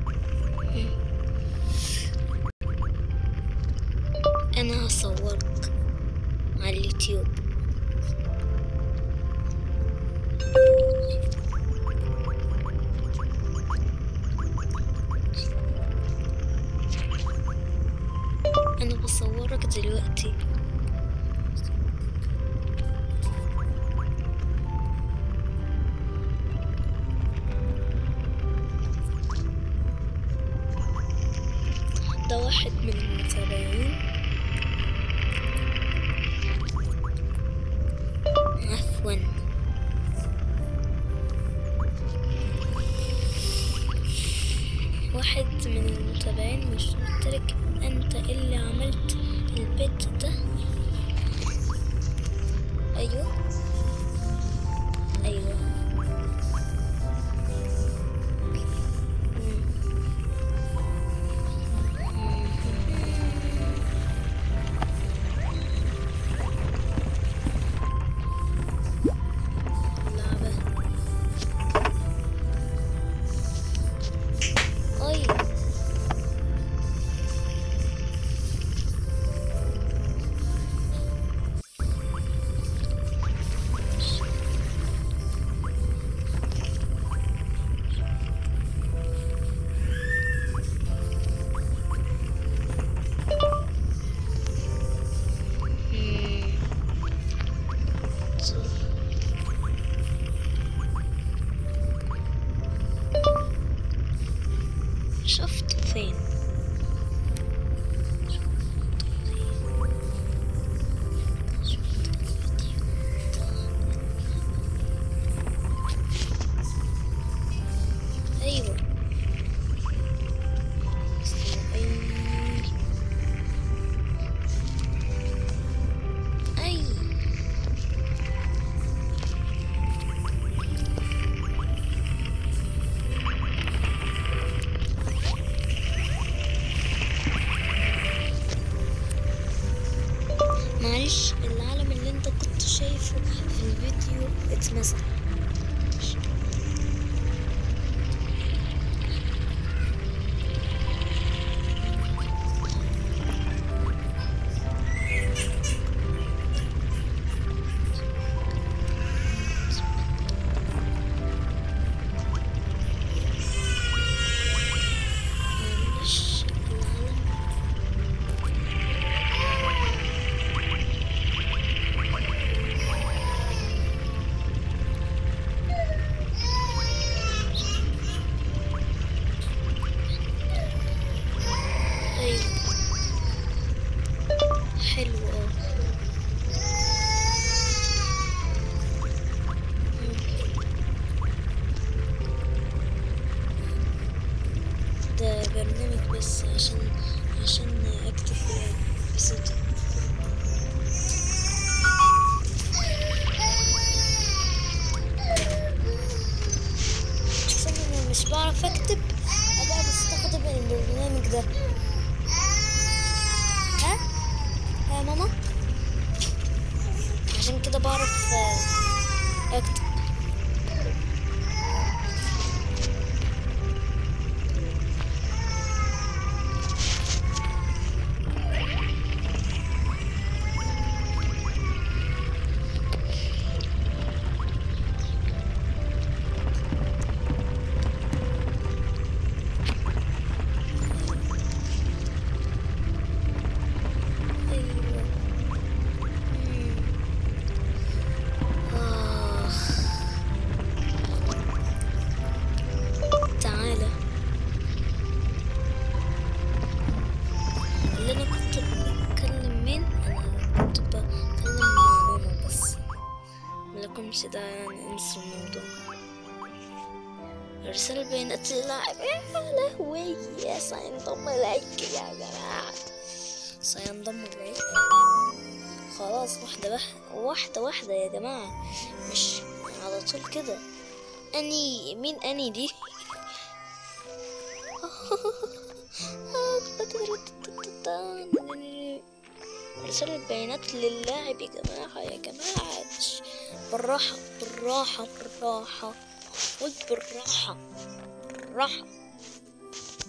انا هصورك على اليوتيوب انا بصورك دلوقتي ده واحد من المتابعين عفوا واحد من المتابعين مش قلتلك انت اللي عملت البيت ده ايوه ايوه مم. لعبة أي مم. شفته فين ايوه اي معلش العالم اللي انت كنت شايفه في الفيديو اتمسح معلش العالم ايوه حلو اه ده برنامج بس عشان عشان اكتب بصوتي عشان انا مش بعرف اكتب ابقى بستخدم البرنامج ده ها ها يا ماما عشان كده بعرف آه، اكتب ايوه مم. آخ. تعالى اللي انا كنت بتكلم مين انا كنت بتكلم مع ماما بس ملكمش ده يعني انسوا الموضوع ارسال بيانات اللاعب يا لهوي يا سينضم اليك يا جماعة سينضم اليك خلاص واحدة واحدة واحدة واحدة يا جماعة مش على طول كده أني مين أني دي ارسال البيانات للاعب يا جماعة يا جماعة بالراحة بالراحة بالراحة قلت بالراحة بالراحة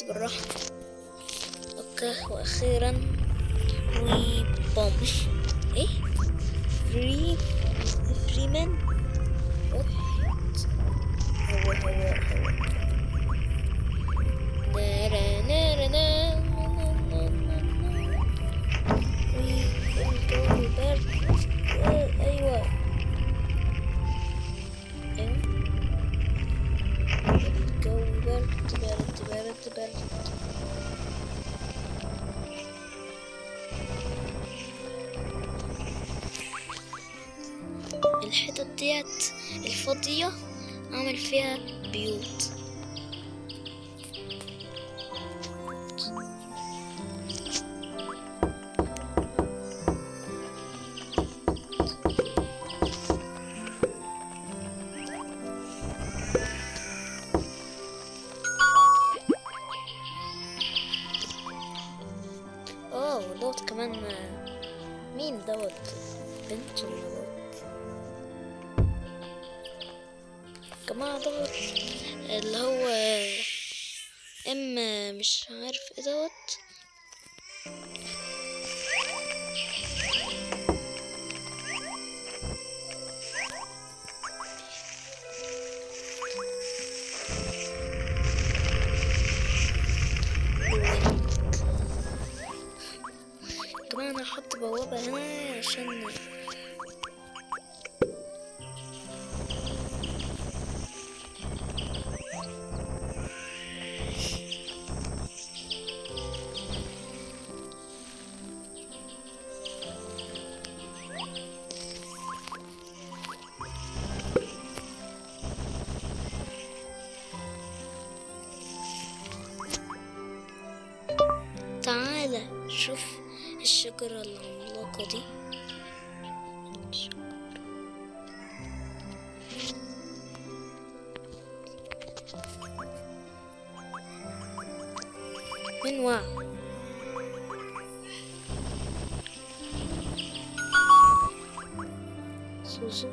بالراحة اوكي واخيرا فري بوم ايه فري فريمان وات هو هو هو نارا نارا نارا الجو برد ايوه ايوه الجو برد برد برد برد الحتت ديت الفاضية أعمل فيها بيوت اوه دوت كمان مين دوت بنت ولا دوت جماعة دوت اللي هو ام مش عارف ايه دوت كمان انا هحط بوابة هنا عشان تعالى شوف الشجرة العملاقة دي من وقع سوسو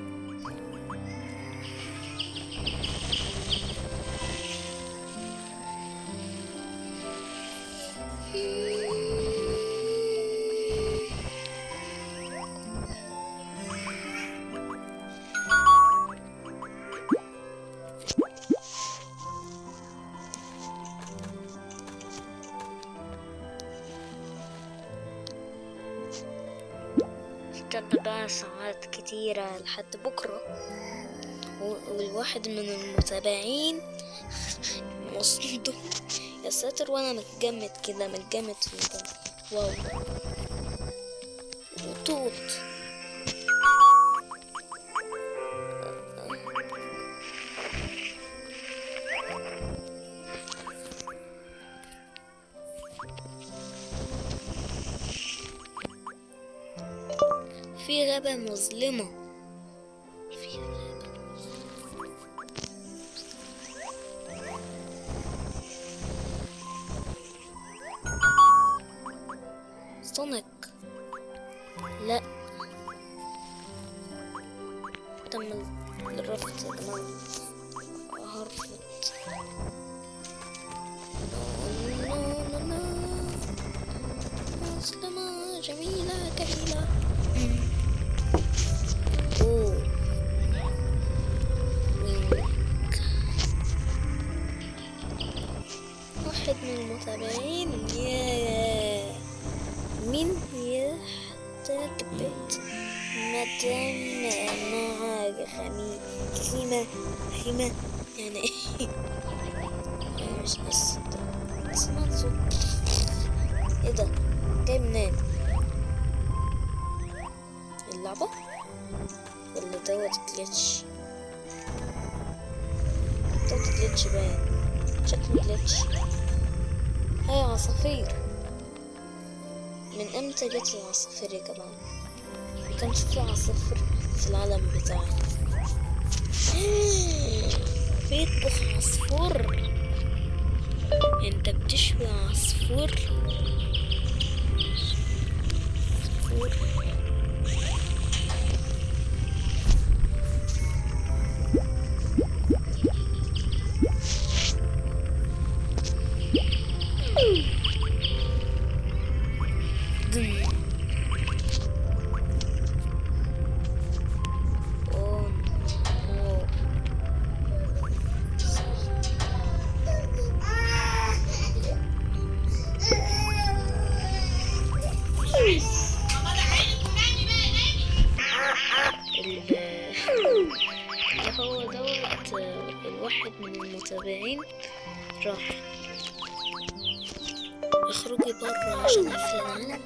استنى بقى ساعات كتيرة لحد بكرة و- والواحد من المتابعين مصدوم يا ساتر وانا متجمد كده متجمد في المكان واو وطوط في غابة مظلمة في غابة سونيك لا تم الرفض يا جماعة هرفض نو نو نو نو مظلمة جميلة كهيلة أوه. وينك. واحد من المتابعين يا مين يحتاج بيت مدام مع خمي خيمة خيمة يعني ايه يعني مش بس سمعت صوت ايه ده جاي منين اللعبة ولا دوت جليتش دوت جليتش باين شكله جليتش هاي عصافير من امتى جت العصافير يا جماعة مكانش في عصافير في العالم بتاعي بيطبخ عصفور انت بتشوي عصفور عصفور راح اخرجي بره عشان اقفل العالم